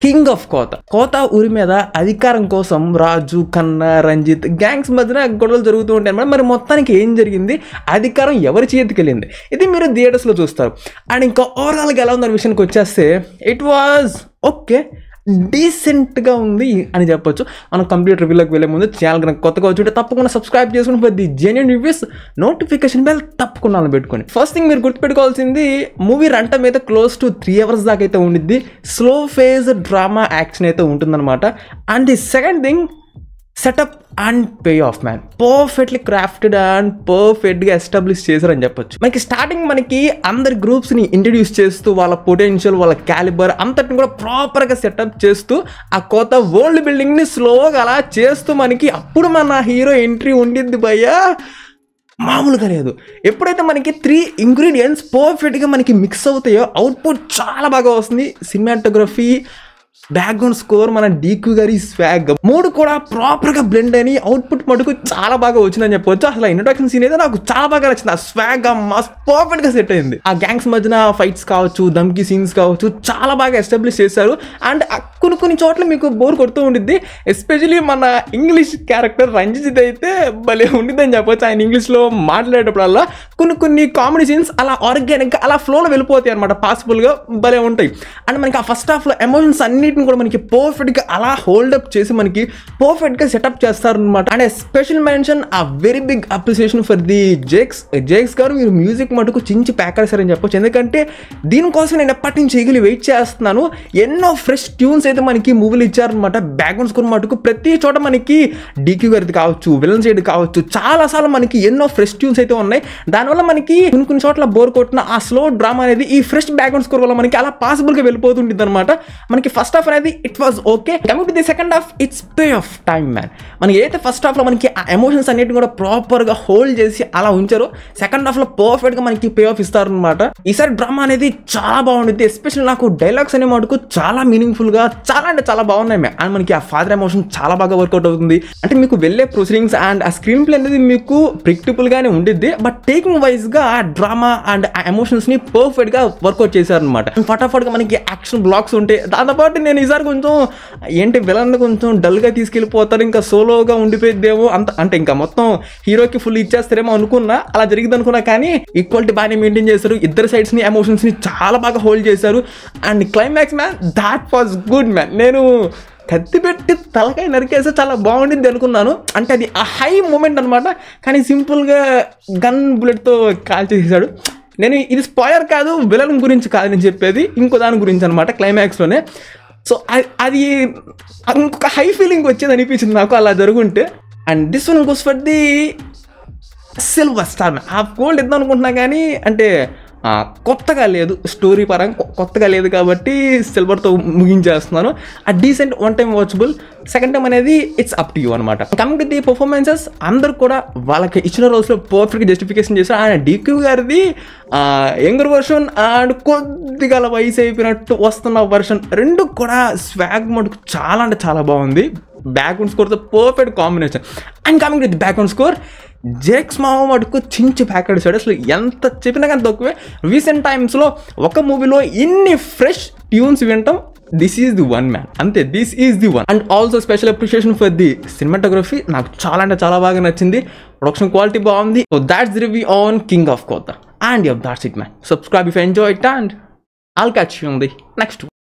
king of కోత కోత ఊరి మీద అధికారం కోసం రాజు కన్నా రంజిత్ గ్యాంగ్స్ మధ్యన గొడవలు జరుగుతూ ఉంటాయి అన్నమాట మరి మొత్తానికి ఏం జరిగింది అధికారం ఎవరి చేతికి వెళ్ళింది ఇది మీరు థియేటర్స్లో చూస్తారు అండ్ ఇంకా ఓవరాల్గా ఎలా ఉందన్న విషయానికి వచ్చేస్తే ఇట్ వాజ్ ఓకే డీసెంట్గా ఉంది అని చెప్పొచ్చు మనం కంప్యూటర్ రివ్యూలోకి వెళ్ళే ముందు ఛానల్ కనుక కొత్తగా వచ్చి తప్పకుండా సబ్స్క్రైబ్ చేసుకుని ప్రతి జెన్యున్ రివ్యూస్ నోటిఫికేషన్ బెల్ తప్పకుండా ఆన్ పెట్టుకోండి ఫస్ట్ థింగ్ మీరు గుర్తుపెట్టుకోవాల్సింది మూవీ రంట మీద క్లోజ్ టు త్రీ అవర్స్ దాకా అయితే ఉండిద్ది స్లో ఫేజ్ డ్రామా యాక్షన్ అయితే ఉంటుందన్నమాట and the second thing setup and pay off man perfectly crafted and పర్ఫెక్ట్గా ఎస్టాబ్లిష్ చేశారని చెప్పొచ్చు మనకి స్టార్టింగ్ మనకి అందరి గ్రూప్స్ని ఇంట్రడ్యూస్ చేస్తూ వాళ్ళ పొటెన్షియల్ వాళ్ళ క్యాలిబర్ అంతటిని కూడా ప్రాపర్గా సెటప్ చేస్తూ ఆ కొత్త వరల్డ్ బిల్డింగ్ని స్లోగా అలా చేస్తూ మనకి అప్పుడు మన హీరో ఎంట్రీ ఉండిద్ది భయ్యా మామూలుగా లేదు ఎప్పుడైతే మనకి త్రీ ఇంగ్రీడియంట్స్ పర్ఫెక్ట్గా మనకి మిక్స్ అవుతాయో అవుట్పుట్ చాలా బాగా వస్తుంది సినిమాటోగ్రఫీ బ్యాక్గ్రౌండ్ స్కోర్ మన డీక్యూ గారి స్వాగ్ మూడు కూడా ప్రాపర్గా బ్లెండ్ అని అవుట్పుట్ మటుకు చాలా బాగా వచ్చిందని చెప్పొచ్చు అసలు ఇంట్రొడక్షన్ సీన్ అయితే నాకు చాలా బాగా నచ్చింది ఆ స్వాగ్ మస్త్ పర్ఫెక్ట్గా సెట్ అయింది ఆ గ్యాంగ్స్ మధ్యన ఫైట్స్ కావచ్చు దమ్కి సీన్స్ కావచ్చు చాలా బాగా ఎస్టాబ్లిష్ చేశారు అండ్ కొన్ని కొన్ని చోట్ల మీకు బోర్ కొడుతూ ఉండిద్ది ఎస్పెషలీ మన ఇంగ్లీష్ క్యారెక్టర్ రంజిత్ అయితే భలే ఉండిద్దని చెప్పొచ్చు ఆయన ఇంగ్లీష్లో మాట్లాడేటప్పుడల్లా కొన్ని కొన్ని కామెడీ సీన్స్ అలా ఆర్గానిక్గా అలా ఫ్లోలో వెళ్ళిపోతాయి అనమాట పాసిబుల్గా భలే ఉంటాయి అండ్ మనకి ఆ ఫస్ట్ హాఫ్లో ఎమోషన్స్ అన్నిటిని కూడా మనకి పర్ఫెక్ట్గా అలా హోల్డప్ చేసి మనకి పర్ఫెక్ట్గా సెటప్ చేస్తారు అనమాట and special mention uh very big appreciation for the Jakes Jakes గారు మీరు మ్యూజిక్ మటుకు చించి ప్యాకేసారని చెప్పొచ్చు ఎందుకంటే దీనికోసం నేను ఎప్పటి నుంచి ఎగిలి వెయిట్ చేస్తున్నాను ఎన్నో ఫ్రెష్ ట్యూన్స్ అయితే మనకి మూవీలు ఇచ్చారనమాట బ్యాక్గ్రౌండ్ స్కోర్ మటుకు ప్రతి చోట మనకి డీక్యూ గారిది కావచ్చు విలన్ సైడ్ కావచ్చు చాలాసార్లు మనకి ఎన్నో ఫ్రెష్ ట్యూన్స్ అయితే ఉన్నాయి దానివల్ల మనకి కొన్ని కొన్ని చోట్ల బోర్ కొట్టిన ఆ స్లో డ్రామా అనేది ఈ ఫ్రెష్ బ్యాక్గ్రౌండ్ స్కోర్ వల్ల మనకి అలా పాసిబుల్గా వెళ్ళిపోతుంటుంది అనమాట మనకి ఫస్ట్ హాఫ్ అనేది it was okay coming to the second half it's pay off time man మనకి ఏదైతే ఫస్ట్ హాఫ్లో మనకి ఆ ఎమోషన్స్ అన్నిటిని కూడా ప్రాపర్గా హోల్డ్ చేసి అలా ఉంచారో సెకండ్ హాఫ్లో పర్ఫెక్ట్గా మనకి పే ఆఫ్ ఇస్తారనమాట ఈసారి డ్రామా అనేది చాలా బాగుంటుంది ఎస్పెషల్లీ నాకు డైలాగ్స్ అనే మటుకు చాలా మీనింగ్ఫుల్గా చాలా అంటే చాలా బాగున్నాయి మ్యామ్ అండ్ మనకి ఆ ఫాదర్ ఎమోషన్ చాలా బాగా వర్కౌట్ అవుతుంది అంటే మీకు వెళ్ళే proceedings and uh screenplay అనేది మీకు ప్రిక్టబుల్గానే ఉండిద్ది బట్ టేకింగ్ వైజ్గా ఆ డ్రామా అండ్ ఆ ఎమోషన్స్ని పర్ఫెక్ట్గా వర్కౌట్ చేశారనమాట ఫటాఫట్గా మనకి యాక్షన్ బ్లాక్స్ ఉంటాయి దాంతోపాటు నేను ఈసారి కొంచెం ఏంటి విలన్ కొంచెం డల్గా తీసుకెళ్ళిపోతారు ఇంకా సోలోగా ఉండిపోయిద్దేమో అంత అంటే ఇంకా మొత్తం హీరోకి ఫుల్ ఇచ్చేస్తారేమో అనుకున్నా అలా జరిగింది అనుకున్నా కానీ ఈక్వాలిటీ బాగానే మెయింటైన్ చేశారు ఇద్దరు సైడ్స్ని ఎమోషన్స్ని చాలా బాగా హోల్డ్ చేశారు and climax man that was good man నేను కత్తి పెట్టి తలకాయ నరికేస్తే చాలా బాగుండింది అనుకున్నాను అంటే అది ఆ హై మూమెంట్ అనమాట కానీ సింపుల్గా గన్ బుల్లెట్తో కాల్ చేసేసాడు నేను ఇది స్పాయర్ కాదు విలన్ గురించి కాదు నేను చెప్పేది ఇంకో దాని గురించి అనమాట క్లైమాక్స్లోనే సో అది ఇంకొక హై ఫీలింగ్ వచ్చేది అనిపించింది నాకు అలా జరుగుంటే and this one goes for the silver star ఆ గోల్డ్ ఇద్దాం అనుకుంటున్నా కానీ అంటే ఆ, కొత్తగా లేదు స్టోరీ పరంగా కొ- కొత్తగా లేదు కాబట్టి సిల్వర్తో ముగించేస్తున్నాను ఆ decent one time watchable second time అనేది ఇట్స్ అప్ టు యూ అనమాట కమింగ్ టు ది పర్ఫార్మెన్సెస్ అందరు కూడా వాళ్ళకి ఇచ్చిన రోజులో పర్ఫెక్ట్ జస్టిఫికేషన్ చేశారు ఆయన డీక్యూ గారిది యంగర్ వర్షన్ అండ్ కొద్దిగా అలా వయసు అయిపోయినట్టు వస్తున్న వర్షన్ రెండు కూడా స్వాగ్ మటుకు చాలా అంటే చాలా బాగుంది బ్యాక్గ్రౌండ్ స్కోర్తో perfect combination and coming to the background score Jakes మామ మటుకు చించి ప్యాకెట్ సాడు అసలు ఎంత చెప్పినా కానీ తక్కువే రీసెంట్ టైమ్స్లో ఒక మూవీలో ఇన్ని ఫ్రెష్ ట్యూన్స్ వినటం this is the one man అంతే this is the one and also special appreciation for the cinematography నాకు చాలా అంటే చాలా బాగా నచ్చింది ప్రొడక్షన్ క్వాలిటీ బాగుంది so that's review on King of Kotha and yeah that's it man subscribe if enjoy it and all catch ఉంది next